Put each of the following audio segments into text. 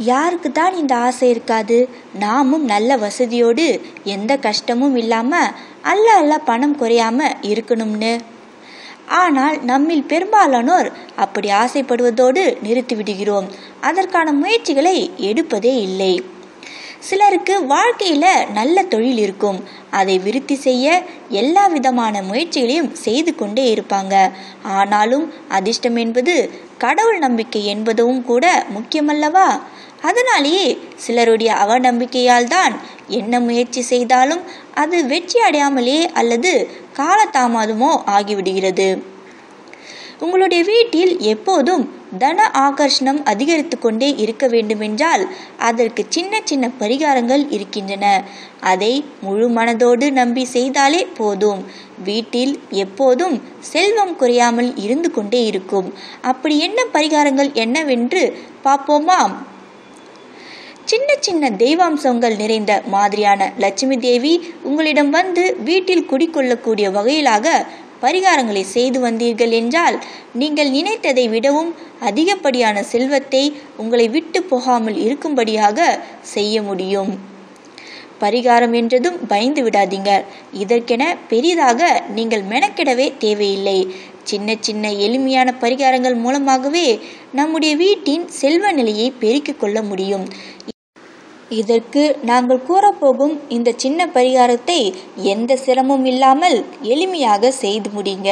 யாருக்கு தான் இந்த ஆசை இருக்காது நாமும் நல்ல வசதியோடு எந்த கஷ்டமும் இல்லாமல் அல்ல அல்ல பணம் குறையாம இருக்கணும்னு ஆனால் நம்மில் பெரும்பாலானோர் அப்படி ஆசைப்படுவதோடு நிறுத்திவிடுகிறோம் அதற்கான முயற்சிகளை எடுப்பதே இல்லை சிலருக்கு வாழ்க்கையில் நல்ல தொழில் இருக்கும் அதை விருத்தி செய்ய எல்லா விதமான முயற்சிகளையும் செய்து கொண்டே இருப்பாங்க ஆனாலும் அதிர்ஷ்டம் என்பது கடவுள் நம்பிக்கை என்பதும் கூட முக்கியமல்லவா அதனாலேயே சிலருடைய அவநம்பிக்கையால் தான் என்ன முயற்சி செய்தாலும் அது வெற்றி அடையாமலே அல்லது காலதாமதமோ ஆகிவிடுகிறது உங்களுடைய வீட்டில் எப்போதும் தன ஆகர்ஷணம் அதிகரித்து கொண்டே இருக்க வேண்டுமென்றால் அதற்கு சின்ன சின்ன பரிகாரங்கள் இருக்கின்றன அதை முழு மனதோடு நம்பி செய்தாலே போதும் வீட்டில் எப்போதும் செல்வம் குறையாமல் இருந்து கொண்டே இருக்கும் அப்படி என்ன பரிகாரங்கள் என்னவென்று பார்ப்போமா சின்ன சின்ன தெய்வாம்சங்கள் நிறைந்த மாதிரியான லட்சுமி தேவி உங்களிடம் வந்து வீட்டில் குடிக்கொள்ளக்கூடிய வகையிலாக பரிகாரங்களை செய்து வந்தீர்கள் என்றால் நீங்கள் நினைத்ததை விடவும் அதிகப்படியான செல்வத்தை உங்களை விட்டு போகாமல் இருக்கும்படியாக செய்ய முடியும் பரிகாரம் என்றதும் பயந்து விடாதீங்க இதற்கென பெரிதாக நீங்கள் மெனக்கிடவே தேவையில்லை சின்ன சின்ன எளிமையான பரிகாரங்கள் மூலமாகவே நம்முடைய வீட்டின் செல்வ நிலையை பெருக்கிக் கொள்ள முடியும் இதற்கு நாங்கள் கூறப்போகும் இந்த சின்ன பரிகாரத்தை எந்த சிரமமும் இல்லாமல் எளிமையாக செய்து முடிங்க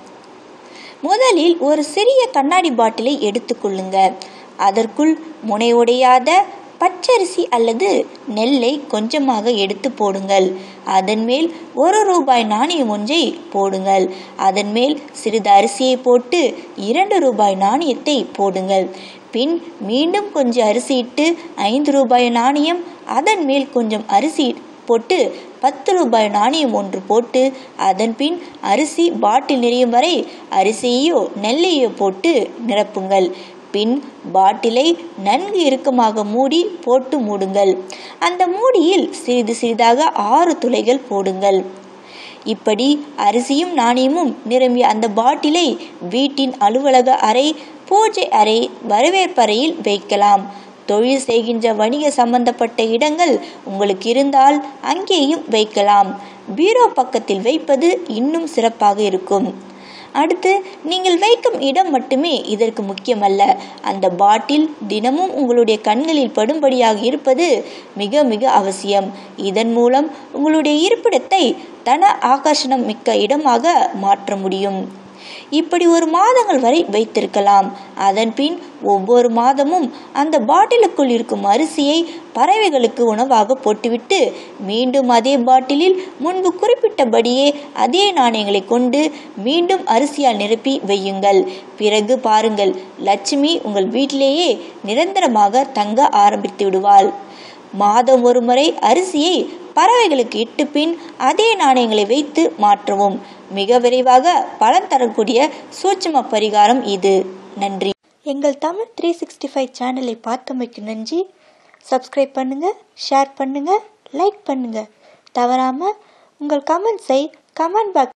முதலில் ஒரு சிறிய கண்ணாடி பாட்டிலை எடுத்துக்கொள்ளுங்க அதற்குள் முனையுடையாத பச்சரிசி அல்லது நெல்லை கொஞ்சமாக எடுத்து போடுங்கள் அதன் மேல் ஒரு ரூபாய் நாணயம் ஒன்றை போடுங்கள் அதன் மேல் சிறிது அரிசியை போட்டு இரண்டு ரூபாய் நாணயத்தை போடுங்கள் பின் மீண்டும் கொஞ்சம் அரிசி இட்டு ஐந்து ரூபாய் நாணயம் அதன் மேல் கொஞ்சம் அரிசி போட்டு பத்து ரூபாய் நாணயம் ஒன்று போட்டு அதன் பின் அரிசி பாட்டில் நிறையும் வரை அரிசியையோ நெல்லையோ போட்டு நிரப்புங்கள் பின் பாட்டிலை நன்கு இறுக்கமாக மூடி போட்டு மூடுங்கள் அந்த மூடியில் சிறிது சிறிதாக ஆறு துளைகள் போடுங்கள் இப்படி அரிசியும் நாணயமும் நிரம்பிய அந்த பாட்டிலை வீட்டின் அலுவலக அறை பூஜை அறை வரவேற்பறையில் வைக்கலாம் தொழில் செய்கின்ற வணிக சம்பந்தப்பட்ட இடங்கள் உங்களுக்கு இருந்தால் அங்கேயும் வைக்கலாம் பீரோ பக்கத்தில் வைப்பது இன்னும் சிறப்பாக இருக்கும் அடுத்து நீங்கள் வைக்கும் இடம் மட்டுமே இதற்கு முக்கியமல்ல அந்த பாட்டில் தினமும் உங்களுடைய கண்களில் படும்படியாக இருப்பது மிக மிக அவசியம் இதன் மூலம் உங்களுடைய இருப்பிடத்தை தன ஆகர்ஷணம் மிக்க இடமாக மாற்ற முடியும் இப்படி ஒரு மாதங்கள் வரை வைத்திருக்கலாம் அதன் பின் ஒவ்வொரு மாதமும் அந்த பாட்டிலுக்குள் இருக்கும் அரிசியை பறவைகளுக்கு உணவாக போட்டுவிட்டு மீண்டும் அதே பாட்டிலில் முன்பு குறிப்பிட்டபடியே அதே நாணயங்களை கொண்டு மீண்டும் அரிசியால் நிரப்பி வையுங்கள் பிறகு பாருங்கள் லட்சுமி உங்கள் வீட்டிலேயே நிரந்தரமாக தங்க ஆரம்பித்து விடுவாள் மாதம் ஒரு முறை அரிசியை பறவைகளுக்கு இட்டு பின் அதே நாணயங்களை வைத்து மாற்றவும் மிக விரைவாக பலன் தரக்கூடிய சூட்சும பரிகாரம் இது நன்றி எங்கள் தமிழ் த்ரீ சிக்ஸ்டி ஃபைவ் சேனலை பார்த்தமைக்கு நன்றி சப்ஸ்கிரைப் பண்ணுங்கள் ஷேர் பண்ணுங்கள் லைக் பண்ணுங்கள் தவறாமல் உங்கள் கமெண்ட்ஸை கமெண்ட் பாக்ஸ்